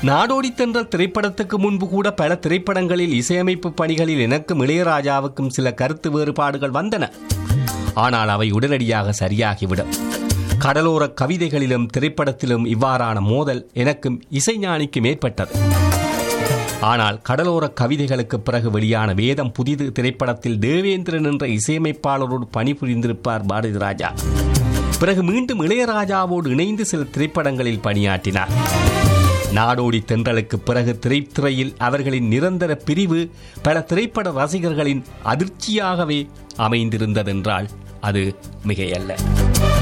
நாடோடி தென்றல் திரைப்படத்துக்கு முன்பு கூட பல திரைப்படங்களில் இசையமைப்பு பணிகளில் எனக்கும் இளையராஜாவுக்கும் சில கருத்து வேறுபாடுகள் வந்தன ஆனால் அவை உடனடியாக சரியாகிவிடும் கடலோர கவிதைகளிலும் திரைப்படத்திலும் இவ்வாறான மோதல் எனக்கும் இசைஞானிக்கும் ஏற்பட்டது ஆனால் கடலோர கவிதைகளுக்கு பிறகு வெளியான வேதம் புதிது திரைப்படத்தில் தேவேந்திரன் என்ற இசையமைப்பாளரோடு பணிபுரிந்திருப்பார் பாரதி ராஜா பிறகு மீண்டும் இளையராஜாவோடு இணைந்து சில திரைப்படங்களில் பணியாற்றினார் நாடோடி தென்றலுக்கு பிறகு திரைத்துறையில் அவர்களின் நிரந்தர பிரிவு பல திரைப்பட ரசிகர்களின் அதிர்ச்சியாகவே அமைந்திருந்ததென்றால் அது மிகையல்ல